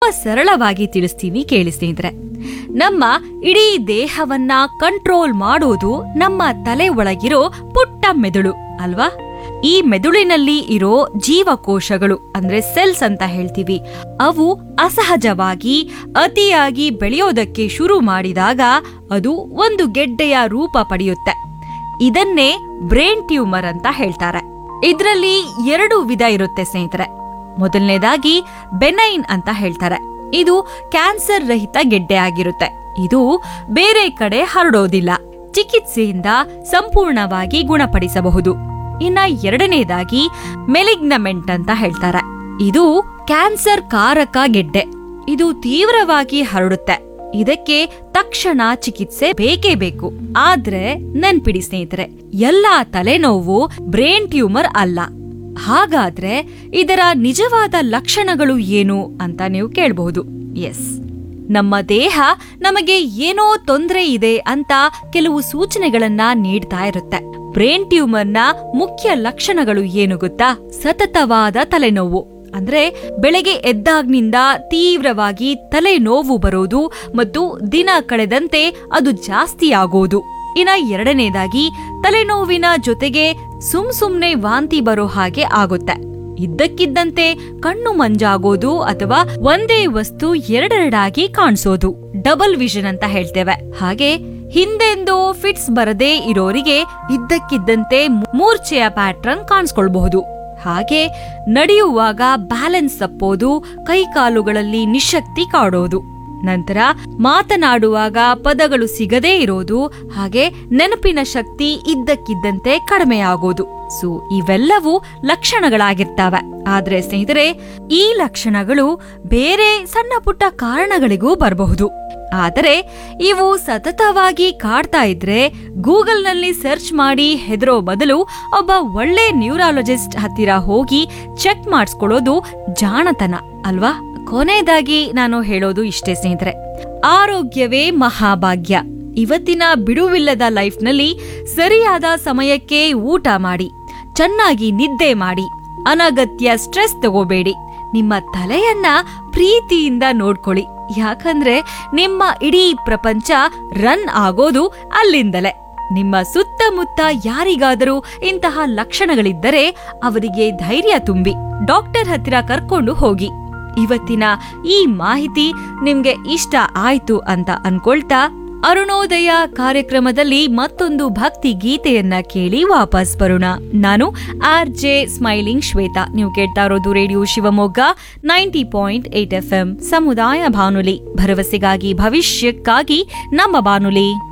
ಸರಳವಾಗಿ ತಿಳಿಸ್ತೀನಿ ಕೇಳಿ ಸ್ನೇಹಿತರೆ ನಮ್ಮ ಇಡೀ ದೇಹವನ್ನ ಕಂಟ್ರೋಲ್ ಮಾಡೋದು ನಮ್ಮ ತಲೆ ಒಳಗಿರೋ ಪುಟ್ಟ ಮೆದುಳು ಅಲ್ವಾ ಈ ಮೆದುಳಿನಲ್ಲಿ ಇರೋ ಜೀವಕೋಶಗಳು ಅಂದ್ರೆ ಸೆಲ್ಸ್ ಅಂತ ಹೇಳ್ತೀವಿ ಅವು ಅಸಹಜವಾಗಿ ಅತಿಯಾಗಿ ಬೆಳೆಯೋದಕ್ಕೆ ಶುರು ಮಾಡಿದಾಗ ಅದು ಒಂದು ಗೆಡ್ಡೆಯ ರೂಪ ಪಡೆಯುತ್ತೆ ಇದನ್ನೇ ಬ್ರೈನ್ ಟ್ಯೂಮರ್ ಅಂತ ಹೇಳ್ತಾರೆ ಇದರಲ್ಲಿ ಎರಡು ವಿಧ ಇರುತ್ತೆ ಸ್ನೇಹಿತರೆ ಮೊದಲನೇದಾಗಿ ಬೆನೈನ್ ಅಂತ ಹೇಳ್ತಾರೆ ಇದು ಕ್ಯಾನ್ಸರ್ ರಹಿತ ಗೆಡ್ಡೆ ಆಗಿರುತ್ತೆ ಇದು ಬೇರೆ ಕಡೆ ಹರಡೋದಿಲ್ಲ ಚಿಕಿತ್ಸೆಯಿಂದ ಸಂಪೂರ್ಣವಾಗಿ ಗುಣಪಡಿಸಬಹುದು ಇನ್ನ ಎರಡನೇದಾಗಿ ಮೆಲಿಗ್ನಮೆಂಟ್ ಅಂತ ಹೇಳ್ತಾರೆ ಇದು ಕ್ಯಾನ್ಸರ್ ಕಾರಕ ಗೆಡ್ಡೆ ಇದು ತೀವ್ರವಾಗಿ ಹರಡುತ್ತೆ ಇದಕ್ಕೆ ತಕ್ಷಣ ಚಿಕಿತ್ಸೆ ಬೇಕೇ ಬೇಕು ಆದ್ರೆ ನೆನ್ಪಿಡಿ ಸ್ನೇಹಿತರೆ ಎಲ್ಲಾ ತಲೆನೋವು ಬ್ರೈನ್ ಟ್ಯೂಮರ್ ಅಲ್ಲ ಹಾಗಾದ್ರೆ ಇದರ ನಿಜವಾದ ಲಕ್ಷಣಗಳು ಏನು ಅಂತ ನೀವು ಕೇಳಬಹುದು ಎಸ್ ನಮ್ಮ ದೇಹ ನಮಗೆ ಏನೋ ತೊಂದರೆ ಇದೆ ಅಂತ ಕೆಲವು ಸೂಚನೆಗಳನ್ನ ನೀಡ್ತಾ ಇರುತ್ತೆ ಬ್ರೈನ್ ಟ್ಯೂಮರ್ನ ಮುಖ್ಯ ಲಕ್ಷಣಗಳು ಏನು ಗೊತ್ತಾ ಸತತವಾದ ತಲೆನೋವು ಅಂದ್ರೆ ಬೆಳಗ್ಗೆ ಎದ್ದಾಗ್ನಿಂದ ತೀವ್ರವಾಗಿ ತಲೆನೋವು ಬರೋದು ಮತ್ತು ದಿನ ಕಳೆದಂತೆ ಅದು ಜಾಸ್ತಿ ಆಗೋದು ಇನ್ನ ಎರಡನೇದಾಗಿ ತಲೆನೋವಿನ ಜೊತೆಗೆ ಸುಮ್ ಸುಮ್ನೆ ವಾಂತಿ ಬರೋ ಹಾಗೆ ಆಗುತ್ತೆ ಇದ್ದಕ್ಕಿದ್ದಂತೆ ಕಣ್ಣು ಮಂಜಾಗೋದು ಅಥವಾ ಒಂದೇ ವಸ್ತು ಎರಡೆರಡಾಗಿ ಕಾಣಿಸೋದು ಡಬಲ್ ವಿಷನ್ ಅಂತ ಹೇಳ್ತೇವೆ ಹಾಗೆ ಹಿಂದೆಂದೋ ಫಿಟ್ಸ್ ಬರದೇ ಇರೋರಿಗೆ ಇದ್ದಕ್ಕಿದ್ದಂತೆ ಮೂರ್ಛೆಯ ಪ್ಯಾಟ್ರನ್ ಕಾಣಿಸ್ಕೊಳ್ಬಹುದು ಹಾಗೆ ನಡೆಯುವಾಗ ಬ್ಯಾಲೆನ್ಸ್ ತಪ್ಪೋದು ಕೈಕಾಲುಗಳಲ್ಲಿ ನಿಶಕ್ತಿ ಕಾಡೋದು ನಂತರ ಮಾತನಾಡುವಾಗ ಪದಗಳು ಸಿಗದೇ ಇರೋದು ಹಾಗೆ ನೆನಪಿನ ಶಕ್ತಿ ಇದ್ದಕ್ಕಿದ್ದಂತೆ ಕಡಿಮೆಯಾಗೋದು ಸೊ ಇವೆಲ್ಲವೂ ಲಕ್ಷಣಗಳಾಗಿರ್ತವೆ ಆದ್ರೆ ಸ್ನೇಹಿತರೆ ಈ ಲಕ್ಷಣಗಳು ಬೇರೆ ಸಣ್ಣ ಪುಟ್ಟ ಕಾರಣಗಳಿಗೂ ಬರಬಹುದು ಆದರೆ ಇವು ಸತತವಾಗಿ ಕಾಡ್ತಾ ಇದ್ರೆ ಗೂಗಲ್ನಲ್ಲಿ ಸರ್ಚ್ ಮಾಡಿ ಹೆದರೋ ಬದಲು ಒಬ್ಬ ಒಳ್ಳೆ ನ್ಯೂರಾಲಜಿಸ್ಟ್ ಹತ್ತಿರ ಹೋಗಿ ಚೆಕ್ ಮಾಡಿಸ್ಕೊಳ್ಳೋದು ಜಾಣತನ ಅಲ್ವಾ ಕೊನೆಯದಾಗಿ ನಾನು ಹೇಳೋದು ಇಷ್ಟೇ ಸ್ನೇಹಿತರೆ ಆರೋಗ್ಯವೇ ಮಹಾಭಾಗ್ಯ ಇವತ್ತಿನ ಬಿಡುವಿಲ್ಲದ ಲೈಫ್ನಲ್ಲಿ ಸರಿಯಾದ ಸಮಯಕ್ಕೆ ಊಟ ಮಾಡಿ ಚೆನ್ನಾಗಿ ನಿದ್ದೆ ಮಾಡಿ ಅನಗತ್ಯ ಸ್ಟ್ರೆಸ್ ತಗೋಬೇಡಿ ನಿಮ್ಮ ತಲೆಯನ್ನ ಪ್ರೀತಿಯಿಂದ ನೋಡ್ಕೊಳ್ಳಿ ಯಾಕಂದ್ರೆ ನಿಮ್ಮ ಇಡೀ ಪ್ರಪಂಚ ರನ್ ಆಗೋದು ಅಲ್ಲಿಂದಲೇ ನಿಮ್ಮ ಸುತ್ತಮುತ್ತ ಯಾರಿಗಾದರೂ ಇಂತಹ ಲಕ್ಷಣಗಳಿದ್ದರೆ ಅವರಿಗೆ ಧೈರ್ಯ ತುಂಬಿ ಡಾಕ್ಟರ್ ಹತ್ತಿರ ಕರ್ಕೊಂಡು ಹೋಗಿ ಇವತ್ತಿನ ಈ ಮಾಹಿತಿ ನಿಮ್ಗೆ ಇಷ್ಟ ಆಯ್ತು ಅಂತ ಅನ್ಕೊಳ್ತಾ ಅರುಣೋದಯ ಕಾರ್ಯಕ್ರಮದಲ್ಲಿ ಮತ್ತೊಂದು ಭಕ್ತಿ ಗೀತೆಯನ್ನ ಕೇಳಿ ವಾಪಸ್ ಬರೋಣ ನಾನು ಆರ್ ಜೆ ಸ್ಮೈಲಿಂಗ್ ಶ್ವೇತಾ ನೀವು ಕೇಳ್ತಾ ಇರೋದು radio Shivamogga ninety point eight F ಸಮುದಾಯ ಬಾನುಲಿ ಭರವಸೆಗಾಗಿ ಭವಿಷ್ಯಕ್ಕಾಗಿ ನಮ್ಮ ಬಾನುಲಿ